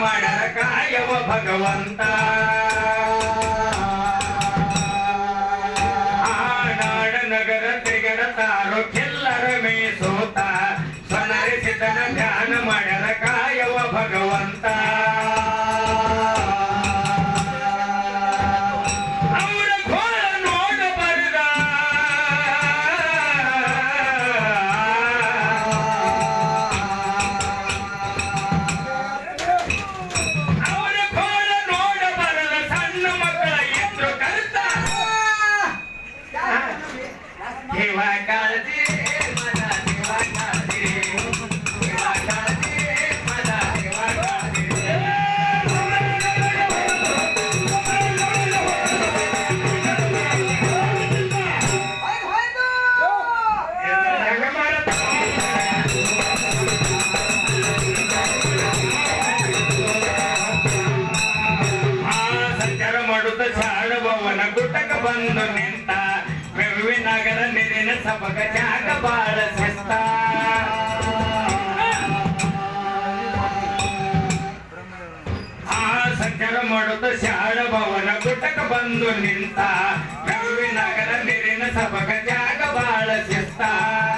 ಮಾಡ್ಯಾರ ಕಾಯವ ಭಗವಂತ ಆನಾಡ ನಗರ ತಿರುಗಡ ತಾರು ಕೆಲ್ಲರ ಮೇಸೋತ ಸ್ವನರಿಸಿದನ ಧ್ಯಾನ ಮಾಡ್ಯಾರ ಕಾಯವ ಭಗವಂತ ಅವರ ಘೋರ ನೋಡಬಾರದ ಅವರ ಘೋರ ನೋಡಬಾರದ ಸಣ್ಣ ಮಕ್ಕಳ ಎದ್ರು ಕಲಿತ ದೇವ ಕಾಳಜಿ ಮನ ದೇವ ಕಾಳಜಿ ದೇವ ಕಾಳಜಿ ಮನ ದೇವ ಕಾಳಜಿ ಆ ಸಂಚಾರ ಮಾಡುತ್ತ ಶಾಳಭವನ ಗುಟ್ಟಕ ಬಂದು ನಿಂತ ನಗರ ನೀರಿನ ಸಬಕ ಜಾಗ ಬಾಳ ಶಿಸ್ತ ಆ ಸಂಚಾರ ಮಾಡುತ್ತ ಶಾಳಭವನ ಗುಟ್ಟಕ ಬಂದು ನಿಂತ ನಗರ ನೀರಿನ ಸಬಕ ಜಾಗ ಬಾಳ ಶಿಸ್ತ